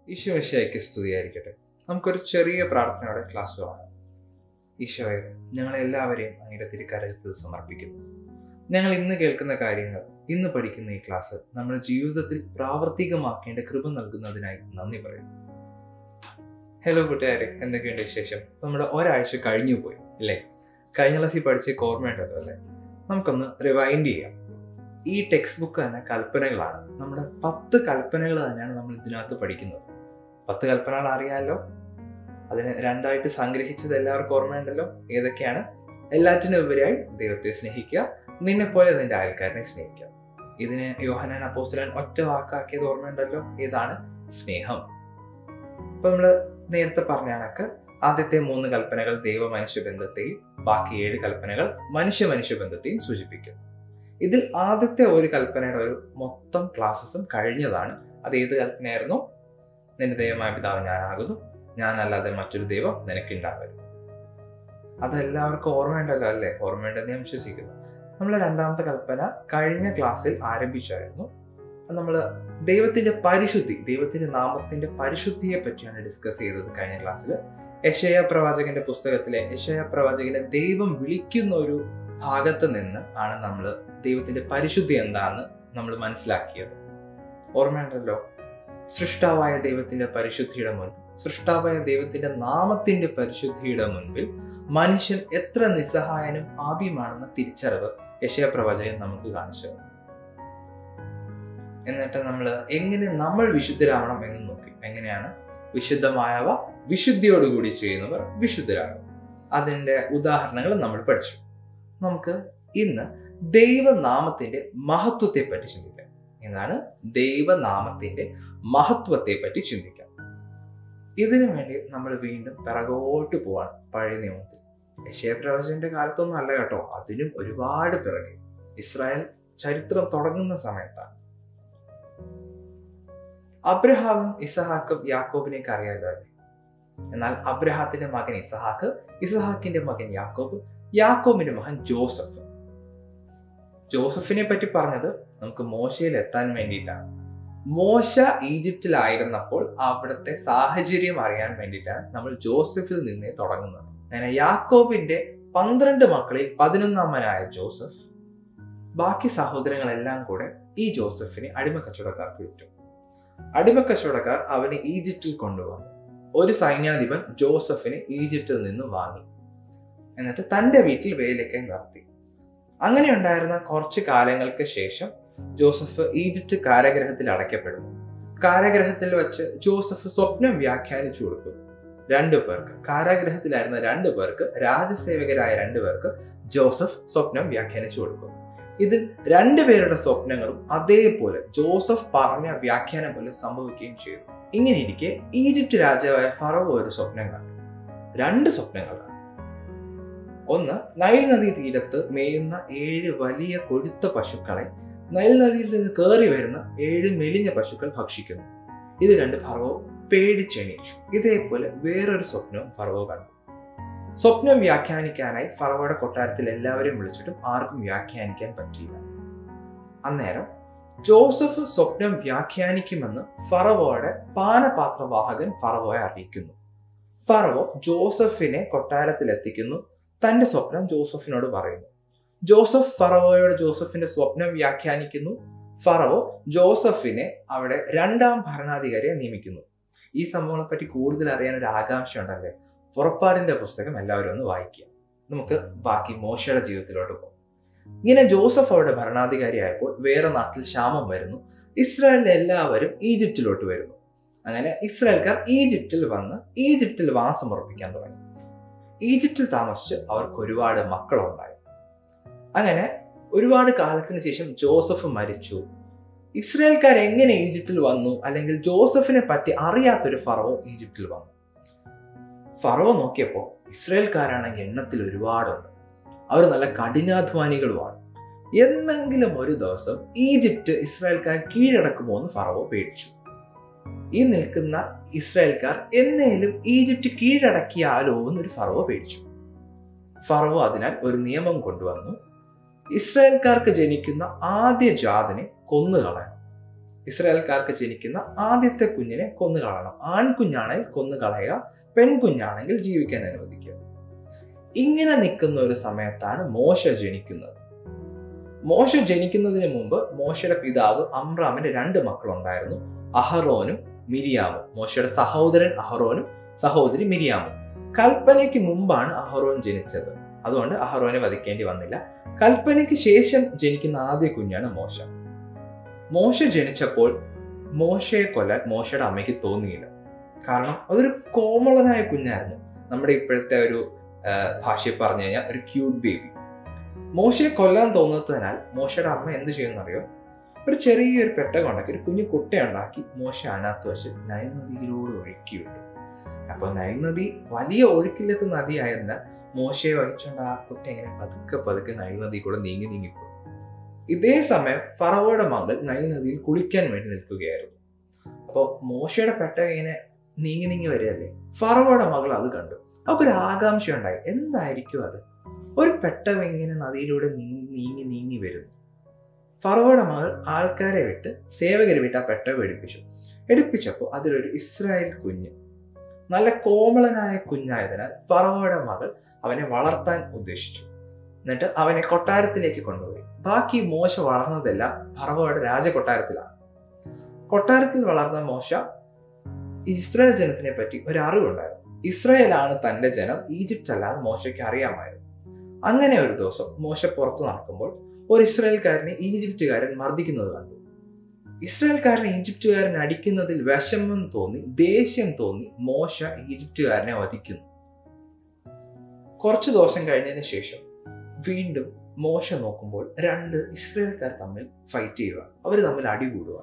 ഈശോ ഈശോയ്ക്ക് സ്തുതിയായിരിക്കട്ടെ നമുക്കൊരു ചെറിയ പ്രാർത്ഥനയോടെ ക്ലാസ് തുടങ്ങാം ഈശോയെ ഞങ്ങളെല്ലാവരെയും അങ്ങയുടെ തിരുക്കരത്തിൽ സമർപ്പിക്കുന്നു ഞങ്ങൾ ഇന്ന് കേൾക്കുന്ന കാര്യങ്ങൾ ഇന്ന് പഠിക്കുന്ന ഈ ക്ലാസ് നമ്മുടെ ജീവിതത്തിൽ പ്രാവർത്തികമാക്കേണ്ട കൃപ നൽകുന്നതിനായി നന്ദി പറയുന്നു ഹലോ കൂട്ടുകാരെ എന്തൊക്കെയുണ്ട് വിശേഷം നമ്മുടെ ഒരാഴ്ച കഴിഞ്ഞു പോയി അല്ലേ കഴിഞ്ഞ ക്ലാസ്സിൽ പഠിച്ച ഓർമ്മയുണ്ടല്ലോ അല്ലേ നമുക്കൊന്ന് റിവൈൻഡ് ചെയ്യാം ഈ ടെക്സ്റ്റ് ബുക്ക് തന്നെ കൽപ്പനകളാണ് നമ്മുടെ പത്ത് കൽപ്പനകൾ തന്നെയാണ് നമ്മൾ ഇതിനകത്ത് പഠിക്കുന്നത് പത്ത് കൽപ്പനകൾ അറിയാമല്ലോ അതിന് രണ്ടായിട്ട് സംഗ്രഹിച്ചത് എല്ലാവർക്കും ഓർമ്മയുണ്ടല്ലോ ഏതൊക്കെയാണ് എല്ലാറ്റിനും ഉപരിയായി ദൈവത്തെ സ്നേഹിക്കുക നിന്നെ പോലെ നിന്റെ അയൽക്കാരനെ സ്നേഹിക്കുക ഇതിന് യോഹനാൻ അപ്പോസ്തലൻ ഒറ്റ വാക്കാക്കിയത് ഓർമ്മയുണ്ടല്ലോ ഏതാണ് സ്നേഹം അപ്പൊ നമ്മള് നേരത്തെ പറഞ്ഞ കണക്ക് ആദ്യത്തെ മൂന്ന് കൽപ്പനകൾ ദൈവ മനുഷ്യ ബന്ധത്തെയും ബാക്കി ഏഴ് കൽപ്പനകൾ മനുഷ്യ മനുഷ്യ ബന്ധത്തെയും സൂചിപ്പിക്കും ഇതിൽ ആദ്യത്തെ ഒരു കൽപ്പനയുടെ ഒരു മൊത്തം ക്ലാസ്സസും കഴിഞ്ഞതാണ് അത് ഏത് കൽപ്പനയായിരുന്നു നിന്റെ ദൈവമായ പിതാവ് ഞാനാകുന്നു ഞാനല്ലാതെ മറ്റൊരു ദൈവം നിനക്കുണ്ടാവരുത് അതെല്ലാവർക്കും ഓർമ്മയുണ്ടല്ലോ അല്ലേ ഓർമ്മയുണ്ടെന്ന് ഞാൻ വിശ്വസിക്കുന്നു നമ്മൾ രണ്ടാമത്തെ കൽപ്പന കഴിഞ്ഞ ക്ലാസ്സിൽ ആരംഭിച്ചായിരുന്നു നമ്മൾ ദൈവത്തിന്റെ പരിശുദ്ധി ദൈവത്തിന്റെ നാമത്തിന്റെ പരിശുദ്ധിയെ പറ്റിയാണ് ഡിസ്കസ് ചെയ്തത് കഴിഞ്ഞ ക്ലാസ്സിൽ യശയ പ്രവാചകന്റെ പുസ്തകത്തിലെ യശയ പ്രവാചകനെ ദൈവം വിളിക്കുന്ന ഒരു ഭാഗത്ത് നിന്ന് ആണ് നമ്മൾ ദൈവത്തിന്റെ പരിശുദ്ധി എന്താണെന്ന് നമ്മൾ മനസ്സിലാക്കിയത് ഓർമ്മയുണ്ടല്ലോ സൃഷ്ടാവായ ദൈവത്തിന്റെ പരിശുദ്ധിയുടെ മുൻപിൽ സൃഷ്ടാവായ ദൈവത്തിന്റെ നാമത്തിന്റെ പരിശുദ്ധിയുടെ മുൻപിൽ മനുഷ്യൻ എത്ര നിസ്സഹായനും ആദ്യമാണെന്ന തിരിച്ചറിവ് യശയ പ്രവചകൻ നമുക്ക് കാണിച്ചു എന്നിട്ട് നമ്മൾ എങ്ങനെ നമ്മൾ വിശുദ്ധരാവണം എന്ന് നോക്കി എങ്ങനെയാണ് വിശുദ്ധമായവ വിശുദ്ധിയോടുകൂടി ചെയ്യുന്നവർ വിശുദ്ധരാകും അതിന്റെ ഉദാഹരണങ്ങൾ നമ്മൾ പഠിച്ചു നമുക്ക് ഇന്ന് ദൈവനാമത്തിന്റെ മഹത്വത്തെ പറ്റി ചിന്തിക്കാം എന്താണ് ദൈവനാമത്തിന്റെ മഹത്വത്തെ പറ്റി ചിന്തിക്കാം ഇതിനു വേണ്ടി നമ്മൾ വീണ്ടും പിറകോട്ട് പോവാണ് പഴയ നിയമത്തിൽ യശയപ്രവചന്റെ കാലത്തൊന്നും അല്ല കേട്ടോ അതിനും ഒരുപാട് പിറകെ ഇസ്രായേൽ ചരിത്രം തുടങ്ങുന്ന സമയത്താണ് അബ്രഹാമും ഇസഹാക്കും യാക്കോബിനെയൊക്കെ അറിയാമല്ലോ അല്ലേ എന്നാൽ അബ്രഹാത്തിന്റെ മകൻ ഇസഹാക്ക് ഇസഹാക്കിന്റെ മകൻ യാക്കോബ് യാക്കോബിന്റെ മകൻ ജോസഫ് ജോസഫിനെ പറ്റി പറഞ്ഞത് നമുക്ക് മോശയിൽ എത്താൻ വേണ്ടിയിട്ടാണ് മോശ ഈജിപ്തിലായിരുന്നപ്പോൾ അവിടുത്തെ സാഹചര്യം അറിയാൻ വേണ്ടിയിട്ടാണ് നമ്മൾ ജോസഫിൽ നിന്നേ തുടങ്ങുന്നത് അങ്ങനെ യാക്കോബിന്റെ പന്ത്രണ്ട് മക്കളിൽ പതിനൊന്നാമനായ ജോസഫ് ബാക്കി സഹോദരങ്ങളെല്ലാം കൂടെ ഈ ജോസഫിനെ അടിമ കച്ചവടക്കാർക്ക് വിറ്റു അടിമ കച്ചവടക്കാർ അവനെ ഈജിപ്തിൽ കൊണ്ടുവന്നു ഒരു സൈന്യാധിപൻ ജോസഫിനെ ഈജിപ്തിൽ നിന്ന് വാങ്ങി എന്നിട്ട് തന്റെ വീട്ടിൽ വേലയ്ക്കായി നിർത്തി അങ്ങനെ ഉണ്ടായിരുന്ന കുറച്ച് കാലങ്ങൾക്ക് ശേഷം ജോസഫ് ഈജിപ്ത് കാരാഗ്രഹത്തിൽ അടയ്ക്കപ്പെടുന്നു കാരാഗ്രഹത്തിൽ വെച്ച് ജോസഫ് സ്വപ്നം വ്യാഖ്യാനിച്ചു കൊടുക്കുന്നു രണ്ടു പേർക്ക് കാരാഗ്രഹത്തിലായിരുന്ന രണ്ടു പേർക്ക് രാജസേവകരായ രണ്ടു പേർക്ക് ജോസഫ് സ്വപ്നം വ്യാഖ്യാനിച്ചു കൊടുക്കുന്നു ഇതിൽ രണ്ടുപേരുടെ സ്വപ്നങ്ങളും അതേപോലെ ജോസഫ് പറഞ്ഞ വ്യാഖ്യാനം പോലെ സംഭവിക്കുകയും ചെയ്തു ഇങ്ങനെ ഇരിക്കെ ഈജിപ്ത് രാജാവായ ഫറവോ ഒരു സ്വപ്നം കണ്ടു രണ്ട് സ്വപ്നങ്ങൾ കണ്ടു ഒന്ന് നൈൽ നദീ തീരത്ത് മേയുന്ന ഏഴ് വലിയ കൊഴുത്ത പശുക്കളെ നൈൽ നദിയിൽ നിന്ന് കയറി വരുന്ന ഏഴ് മെലിഞ്ഞ പശുക്കൾ ഭക്ഷിക്കുന്നു ഇത് കണ്ട് ഫറവോ പേടിച്ചെണീച്ചു ഇതേപോലെ വേറൊരു സ്വപ്നവും ഫറവോ കണ്ടു സ്വപ്നം വ്യാഖ്യാനിക്കാനായി ഫറവോയുടെ കൊട്ടാരത്തിൽ എല്ലാവരെയും വിളിച്ചിട്ടും ആർക്കും വ്യാഖ്യാനിക്കാൻ പറ്റിയില്ല അന്നേരം ജോസഫ് സ്വപ്നം വ്യാഖ്യാനിക്കുമെന്ന് ഫറവോയുടെ പാനപാത്രവാഹകൻ ഫറവോയെ അറിയിക്കുന്നു ഫറവോ ജോസഫിനെ കൊട്ടാരത്തിൽ എത്തിക്കുന്നു തന്റെ സ്വപ്നം ജോസഫിനോട് പറയുന്നു ജോസഫ് ഫറവോയോട് ജോസഫിന്റെ സ്വപ്നം വ്യാഖ്യാനിക്കുന്നു ഫറവോ ജോസഫിനെ അവിടെ രണ്ടാം ഭരണാധികാരിയെ നിയമിക്കുന്നു ഈ സംഭവങ്ങളെ പറ്റി കൂടുതൽ അറിയാൻ ഒരു ആകാംക്ഷ ഉണ്ടല്ലേ പുറപ്പാടിന്റെ പുസ്തകം എല്ലാവരും ഒന്ന് വായിക്കുക നമുക്ക് ബാക്കി മോശയുടെ ജീവിതത്തിലോട്ട് പോകാം ഇങ്ങനെ ജോസഫ് അവിടെ ഭരണാധികാരിയായപ്പോൾ വേറെ നാട്ടിൽ ക്ഷാമം വരുന്നു ഇസ്രായേലിലെ എല്ലാവരും ഈജിപ്തിലോട്ട് വരുന്നു അങ്ങനെ ഇസ്രായേൽക്കാർ ഈജിപ്തിൽ വന്ന് ഈജിപ്തിൽ വാസം ഉറപ്പിക്കാൻ തുടങ്ങി ഈജിപ്തിൽ താമസിച്ച് അവർക്ക് ഒരുപാട് മക്കളുണ്ടായി അങ്ങനെ ഒരുപാട് കാലത്തിന് ശേഷം ജോസഫ് മരിച്ചു ഇസ്രായേൽക്കാർ എങ്ങനെ ഈജിപ്തിൽ വന്നു അല്ലെങ്കിൽ ജോസഫിനെ പറ്റി അറിയാത്തൊരു ഫറവോ ഈജിപ്തിൽ വന്നു ഫറവോ നോക്കിയപ്പോൾ ഇസ്രായേൽക്കാരാണെങ്കിൽ എണ്ണത്തിൽ ഒരുപാടുണ്ട് അവർ നല്ല കഠിനാധ്വാനികളുമാണ് എന്നെങ്കിലും ഒരു ദിവസം ഈജിപ്റ്റ് ഇസ്രായേൽക്കാർ കീഴടക്കുമോ എന്ന് ഫറവോ പേടിച്ചു ഈ നിൽക്കുന്ന ഇസ്രായേൽക്കാർ എന്നേലും ഈജിപ്റ്റ് കീഴടക്കിയാലോ എന്നൊരു ഫറവോ പേടിച്ചു ഫറവോ അതിനാൽ ഒരു നിയമം കൊണ്ടുവന്നു ഇസ്രായേൽക്കാർക്ക് ജനിക്കുന്ന ആദ്യ ജാതിനെ കൊന്നുകളയണം ഇസ്രായേൽക്കാർക്ക് ജനിക്കുന്ന ആദ്യത്തെ കുഞ്ഞിനെ കൊന്നു കളയണം ആൺകുഞ്ഞാണെങ്കിൽ കൊന്നു കളയുക പെൺകുഞ്ഞാണെങ്കിൽ ജീവിക്കാൻ അനുവദിക്കുക ഇങ്ങനെ നിൽക്കുന്ന ഒരു സമയത്താണ് മോശ ജനിക്കുന്നത് മോശ ജനിക്കുന്നതിന് മുമ്പ് മോശയുടെ പിതാവ് അമ്രാമിന് രണ്ട് മക്കളുണ്ടായിരുന്നു അഹറോനും മിരിയാമും മോശയുടെ സഹോദരൻ അഹറോനും സഹോദരി മിരിയാമും കൽപ്പനയ്ക്ക് മുമ്പാണ് അഹറോൻ ജനിച്ചത് അതുകൊണ്ട് അഹറോനെ വധിക്കേണ്ടി വന്നില്ല കൽപ്പനയ്ക്ക് ശേഷം ജനിക്കുന്ന ആദ്യ കുഞ്ഞാണ് മോശ മോശ ജനിച്ചപ്പോൾ മോശയെ കൊല്ലാൻ മോശയുടെ അമ്മയ്ക്ക് തോന്നിയില്ല കാരണം അതൊരു കോമളനായ കുഞ്ഞായിരുന്നു നമ്മുടെ ഇപ്പോഴത്തെ ഒരു ഭാഷയിൽ പറഞ്ഞു കഴിഞ്ഞാൽ ഒരു ക്യൂട്ട് ബേബി മോശയെ കൊല്ലാൻ തോന്നുന്നതിനാൽ മോശയുടെ അമ്മ എന്ത് ചെയ്യുന്നറിയോ ഒരു ചെറിയൊരു പെട്ടകം ഉണ്ടാക്കി ഒരു കുഞ്ഞു കുട്ടയുണ്ടാക്കി മോശ അതിനകത്ത് വെച്ച് നൈൽ നദിയിലൂടെ ഒഴുക്കി വിട്ടു അപ്പൊ നൈൽ നദി വലിയ ഒഴുക്കില്ലാത്ത നദിയായതിനാൽ മോശയെ വഹിച്ചുകൊണ്ട് ആ കുട്ട ഇങ്ങനെ പതുക്കെ പതുക്കെ നൈൽ നദി കൂടെ നീങ്ങി നീങ്ങിപ്പോയി ഇതേ സമയം ഫറവോയുടെ മകൾ നൈൽ നദിയിൽ കുളിക്കാൻ വേണ്ടി നിൽക്കുകയായിരുന്നു അപ്പോൾ മോശയുടെ പെട്ടകം ഇങ്ങനെ നീങ്ങി നീങ്ങി വരികയല്ലേ ഫറവോയുടെ മകൾ അത് കണ്ടു അവൾക്കൊരു ആകാംക്ഷ ഉണ്ടായി എന്തായിരിക്കും അത് ഒരു പെട്ടകം ഇങ്ങനെ നദിയിലൂടെ നീങ്ങി നീങ്ങി നീങ്ങി വരുന്നു ഫറവോയുടെ മകൾ ആൾക്കാരെ വിട്ട് സേവകരെ വിട്ട് ആ പെട്ടകം എടുപ്പിച്ചു എടുപ്പിച്ചപ്പോൾ അതിലൊരു ഇസ്രായേൽ കുഞ്ഞ് നല്ല കോമളനായ കുഞ്ഞായതിനാൽ ഫറവോയുടെ മകൾ അവനെ വളർത്താൻ ഉദ്ദേശിച്ചു എന്നിട്ട് അവനെ കൊട്ടാരത്തിലേക്ക് കൊണ്ടുപോയി ബാക്കി മോശ വളർന്നതെല്ലാം ഫറവോയുടെ രാജകൊട്ടാരത്തിലാണ് കൊട്ടാരത്തിൽ വളർന്ന മോശ ഇസ്രായേൽ ജനത്തിനെ പറ്റി ഒരു അറിവുണ്ടായിരുന്നു ഇസ്രായേലാണ് തന്റെ ജനം ഈജിപ്റ്റ് അല്ലാതെ മോശയ്ക്ക് അറിയാമായിരുന്നു അങ്ങനെ ഒരു ദിവസം മോശ പുറത്തു നടക്കുമ്പോൾ ഒരു ഇസ്രായേൽക്കാരനെ ഈജിപ്തുകാരൻ മർദ്ദിക്കുന്നത് കണ്ടു ഇസ്രായേൽക്കാരനെ ഈജിപ്തുകാരൻ അടിക്കുന്നതിൽ വിഷമം തോന്നി ദേഷ്യം തോന്നി മോശ ഈജിപ്തുകാരനെ വധിക്കുന്നു കുറച്ചു ദിവസം കഴിഞ്ഞതിന് ശേഷം വീണ്ടും മോശ നോക്കുമ്പോൾ രണ്ട് ഇസ്രായേൽക്കാർ തമ്മിൽ ഫൈറ്റ് ചെയ്യുക അവർ തമ്മിൽ അടികൂടുക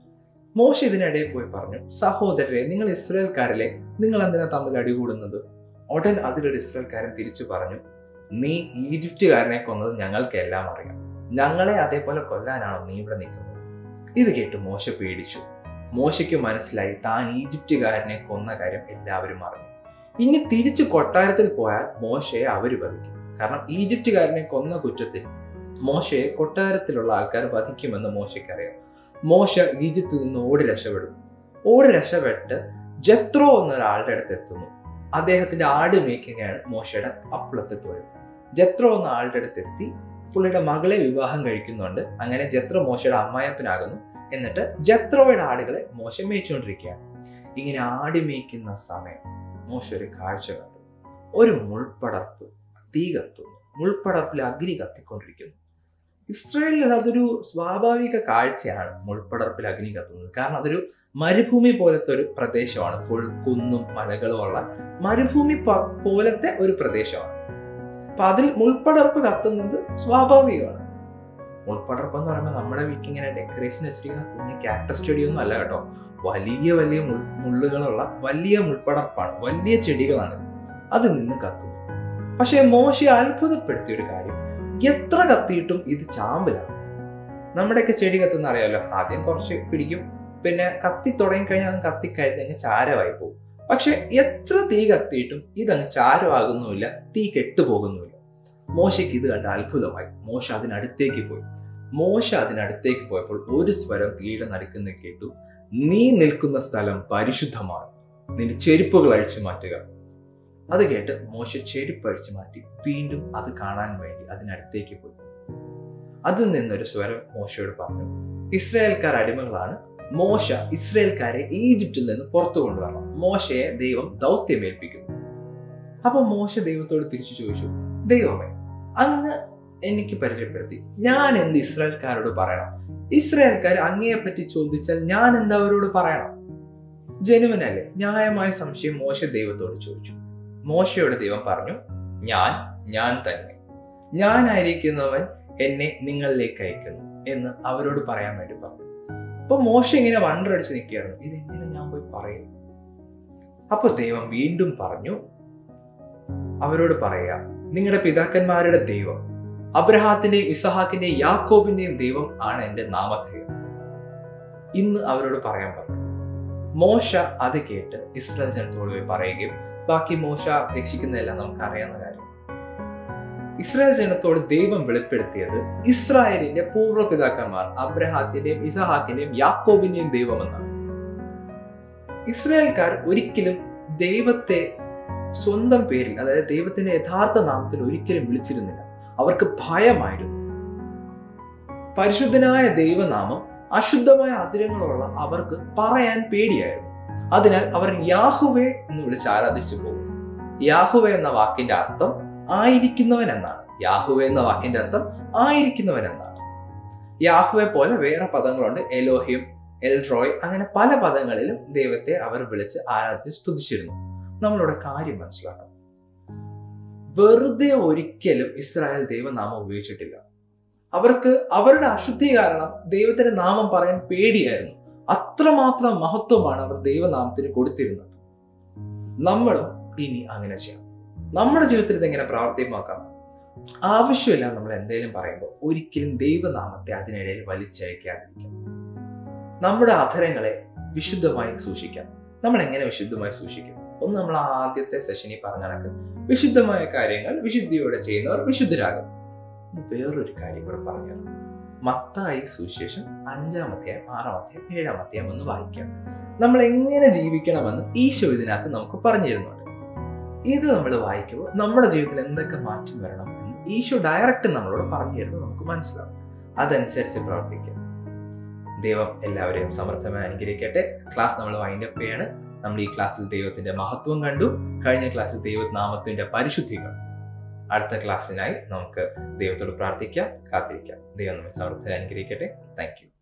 മോശ ഇതിനിടയിൽ പോയി പറഞ്ഞു സഹോദരരെ നിങ്ങൾ ഇസ്രായേൽക്കാരിലെ നിങ്ങൾ എന്തിനാ തമ്മിൽ അടികൂടുന്നത് ഉടൻ അതിലൊരു ഇസ്രായേൽക്കാരൻ തിരിച്ചു പറഞ്ഞു നീ ഈജിപ്തുകാരനെ കൊന്നത് ഞങ്ങൾക്ക് എല്ലാം അറിയാം ഞങ്ങളെ അതേപോലെ കൊല്ലാനാണോ നീ ഇവിടെ നിൽക്കുന്നത് ഇത് കേട്ട് മോശ പേടിച്ചു മോശയ്ക്ക് മനസ്സിലായി താൻ ഈജിപ്തുകാരനെ കൊന്ന കാര്യം എല്ലാവരും അറിഞ്ഞു ഇനി തിരിച്ചു കൊട്ടാരത്തിൽ പോയാൽ മോശയെ അവര് വധിക്കും കാരണം ഈജിപ്തുകാരനെ കൊന്ന കുറ്റത്തിൽ മോശയെ കൊട്ടാരത്തിലുള്ള ആൾക്കാർ വധിക്കുമെന്ന് മോശയ്ക്കറിയാം മോശ ഈജിപ്തിൽ നിന്ന് ഓടി രക്ഷപ്പെടും ഓടി രക്ഷപ്പെട്ട് ജത്രോ എന്നൊരാളുടെ അടുത്ത് എത്തുന്നു അദ്ദേഹത്തിന്റെ ആട് മേയ്ക്കുകയാണ് മോശയുടെ അപ്പുളത്തെ തൊഴിൽ ജത്രോ എന്ന ആളുടെ അടുത്ത് എത്തി പുള്ളിയുടെ മകളെ വിവാഹം കഴിക്കുന്നുണ്ട് അങ്ങനെ ജത്രോ മോശയുടെ അമ്മായപ്പനാകുന്നു എന്നിട്ട് ജത്രോയുടെ ആടുകളെ മോശ മേയിച്ചുകൊണ്ടിരിക്കുകയാണ് ഇങ്ങനെ ആടി മേയ്ക്കുന്ന സമയം മോശ ഒരു കാഴ്ച കണ്ടു ഒരു മുൾപ്പടർപ്പ് തീ കത്തുന്നു മുൾപ്പടർപ്പിൽ അഗ്നി കത്തിക്കൊണ്ടിരിക്കുന്നു ഇസ്രായേലിൽ അതൊരു സ്വാഭാവിക കാഴ്ചയാണ് മുൾപ്പടർപ്പിൽ അഗ്നി കത്തുന്നത് കാരണം അതൊരു മരുഭൂമി പോലത്തെ ഒരു പ്രദേശമാണ് ഫുൾ കുന്നും മലകളും ഉള്ള മരുഭൂമി പോലത്തെ ഒരു പ്രദേശമാണ് അപ്പൊ അതിൽ മുൾപ്പടർപ്പ് കത്തുന്നത് സ്വാഭാവികമാണ് മുൾപ്പടർപ്പ് എന്ന് പറയുമ്പോൾ നമ്മുടെ വീട്ടിൽ ഇങ്ങനെ ഡെക്കറേഷൻ വെച്ചിരിക്കുന്ന കുഞ്ഞ് ക്യാക്ടസ് ചെടിയൊന്നും അല്ല കേട്ടോ വലിയ വലിയ മുള്ളുകളുള്ള വലിയ മുൾപ്പടർപ്പാണ് വലിയ ചെടികളാണ് അത് നിന്ന് കത്തുന്നു പക്ഷെ മോശ അത്ഭുതപ്പെടുത്തിയ ഒരു കാര്യം എത്ര കത്തിയിട്ടും ഇത് ചാമ്പലാണ് നമ്മുടെയൊക്കെ ചെടി കത്തുന്ന അറിയാലോ ആദ്യം കുറച്ച് പിടിക്കും പിന്നെ കത്തി തുടങ്ങി കഴിഞ്ഞാൽ അത് കത്തിക്കഴിഞ്ഞ് ചാരമായി പോകും പക്ഷെ എത്ര തീ കത്തിയിട്ടും ഇതങ്ങ് ചാരമാകുന്നുമില്ല തീ കെട്ടുപോകുന്നുമില്ല മോശയ്ക്ക് ഇത് കണ്ട അത്ഭുതമായി മോശ അതിനടുത്തേക്ക് പോയി മോശ അതിനടുത്തേക്ക് പോയപ്പോൾ ഒരു സ്വരം തീയുടെ നടുക്കുന്ന കേട്ടു നീ നിൽക്കുന്ന സ്ഥലം പരിശുദ്ധമാണ് നിന്റെ ചെരുപ്പുകൾ അഴിച്ചു മാറ്റുക അത് കേട്ട് മോശ ചെരുപ്പ് അഴിച്ചു മാറ്റി വീണ്ടും അത് കാണാൻ വേണ്ടി അതിനടുത്തേക്ക് പോയി അതിൽ നിന്നൊരു സ്വരം മോശയോട് പറഞ്ഞു ഇസ്രായേൽക്കാർ അടിമകളാണ് മോശ ഇസ്രായേൽക്കാരെ ഈജിപ്തിൽ നിന്ന് പുറത്തു കൊണ്ടുവരണം മോശയെ ദൈവം ദൗത്യമേൽപ്പിക്കുന്നു അപ്പൊ മോശ ദൈവത്തോട് തിരിച്ചു ചോദിച്ചു ദൈവമേ അങ്ങ് എനിക്ക് പരിചയപ്പെടുത്തി ഞാൻ എന്ത് ഇസ്രായേൽക്കാരോട് പറയണം ഇസ്രായേൽക്കാർ അങ്ങയെ പറ്റി ചോദിച്ചാൽ ഞാൻ എന്താ അവരോട് പറയണം ജനുവനല്ലേ ന്യായമായ സംശയം മോശ ദൈവത്തോട് ചോദിച്ചു മോശയുടെ ദൈവം പറഞ്ഞു ഞാൻ ഞാൻ തന്നെ ഞാനായിരിക്കുന്നവൻ എന്നെ നിങ്ങളിലേക്ക് അയക്കുന്നു എന്ന് അവരോട് പറയാൻ വേണ്ടി പറഞ്ഞു അപ്പൊ മോശ ഇങ്ങനെ വണ്ടടിച്ച് നിൽക്കുകയായിരുന്നു ഇതെങ്ങനെ ഞാൻ പോയി പറയും അപ്പൊ ദൈവം വീണ്ടും പറഞ്ഞു അവരോട് പറയാ നിങ്ങളുടെ പിതാക്കന്മാരുടെ ദൈവം അബ്രഹാത്തിന്റെയും ഇസഹാക്കിന്റെയും യാക്കോബിന്റെയും ദൈവം ആണ് എന്റെ നാമധേയം ഇന്ന് അവരോട് പറയാൻ പറഞ്ഞു മോശ അത് കേട്ട് ഇസ്രായേൽ ജനത്തോട് പോയി പറയുകയും ബാക്കി മോശ രക്ഷിക്കുന്നതെല്ലാം നമുക്ക് അറിയാവുന്ന കാര്യം ഇസ്രായേൽ ജനത്തോട് ദൈവം വെളിപ്പെടുത്തിയത് ഇസ്രായേലിന്റെ പൂർവ്വപിതാക്കന്മാർ അബ്രഹാത്തിന്റെയും ഇസഹാക്കിന്റെയും യാക്കോബിന്റെയും ദൈവമെന്നാണ് ഇസ്രായേൽക്കാർ ഒരിക്കലും ദൈവത്തെ സ്വന്തം പേരിൽ അതായത് ദൈവത്തിന്റെ യഥാർത്ഥ നാമത്തിൽ ഒരിക്കലും വിളിച്ചിരുന്നില്ല അവർക്ക് ഭയമായിരുന്നു പരിശുദ്ധനായ ദൈവനാമം അശുദ്ധമായ അതിരങ്ങളുള്ള അവർക്ക് പറയാൻ പേടിയായിരുന്നു അതിനാൽ അവർ യാഹുവെ എന്ന് വിളിച്ച് ആരാധിച്ചു പോകുന്നു യാഹുവെ എന്ന വാക്കിന്റെ അർത്ഥം ആയിരിക്കുന്നവൻ എന്നാണ് യാഹുവെ എന്ന വാക്കിന്റെ അർത്ഥം ആയിരിക്കുന്നവൻ എന്നാണ് യാഹുവെ പോലെ വേറെ പദങ്ങളുണ്ട് എലോഹിം എൽറോയ് അങ്ങനെ പല പദങ്ങളിലും ദൈവത്തെ അവർ വിളിച്ച് ആരാധിച്ച് സ്തുതിച്ചിരുന്നു നമ്മളിവിടെ കാര്യം മനസ്സിലാക്കണം വെറുതെ ഒരിക്കലും ഇസ്രായേൽ ദൈവനാമം ഉപയോഗിച്ചിട്ടില്ല അവർക്ക് അവരുടെ അശുദ്ധി കാരണം ദൈവത്തിന്റെ നാമം പറയാൻ പേടിയായിരുന്നു അത്രമാത്രം മഹത്വമാണ് അവർ ദൈവനാമത്തിന് കൊടുത്തിരുന്നത് നമ്മളും ഇനി അങ്ങനെ ചെയ്യാം നമ്മുടെ ജീവിതത്തിൽ ഇതെങ്ങനെ പ്രാവർത്തികമാക്കാം ആവശ്യമില്ല നമ്മൾ എന്തെങ്കിലും പറയുമ്പോൾ ഒരിക്കലും ദൈവനാമത്തെ അതിനിടയിൽ വലിച്ചയക്കാതിരിക്കാം നമ്മുടെ അധരങ്ങളെ വിശുദ്ധമായി സൂക്ഷിക്കാം നമ്മൾ എങ്ങനെ വിശുദ്ധമായി സൂക്ഷിക്കും ഒന്ന് നമ്മൾ ആദ്യത്തെ സെഷനിൽ പറഞ്ഞ കണക്ക് വിശുദ്ധമായ കാര്യങ്ങൾ വിശുദ്ധിയോടെ ചെയ്യുന്നവർ വിശുദ്ധരാകും വേറൊരു കാര്യം കൂടെ പറഞ്ഞു മത്തായി സുവിശേഷം അഞ്ചാം അധ്യായം ആറാം അധ്യായം ഏഴാം അധ്യായം ഒന്ന് വായിക്കാം നമ്മൾ എങ്ങനെ ജീവിക്കണമെന്ന് ഈശോ ഇതിനകത്ത് നമുക്ക് പറഞ്ഞു തരുന്നുണ്ട് ഇത് നമ്മൾ വായിക്കുമ്പോൾ നമ്മുടെ ജീവിതത്തിൽ എന്തൊക്കെ മാറ്റം വരണം എന്ന് ഈശോ ഡയറക്റ്റ് നമ്മളോട് പറഞ്ഞു തരുന്നത് നമുക്ക് മനസ്സിലാവും അതനുസരിച്ച് പ്രവർത്തിക്കാം ദൈവം എല്ലാവരെയും സമർത്ഥമായി അനുഗ്രഹിക്കട്ടെ ക്ലാസ് നമ്മൾ വൈൻഡപ്പ് ചെയ്യാണ് നമ്മൾ ഈ ക്ലാസ്സിൽ ദൈവത്തിന്റെ മഹത്വം കണ്ടു കഴിഞ്ഞ ക്ലാസ്സിൽ ദൈവനാമത്തിന്റെ പരിശുദ്ധി കണ്ടു അടുത്ത ക്ലാസ്സിനായി നമുക്ക് ദൈവത്തോട് പ്രാർത്ഥിക്കാം കാത്തിരിക്കാം ദൈവം നമ്മെ സമർത്ഥമായി അനുഗ്രഹിക്കട്ടെ താങ്ക് യു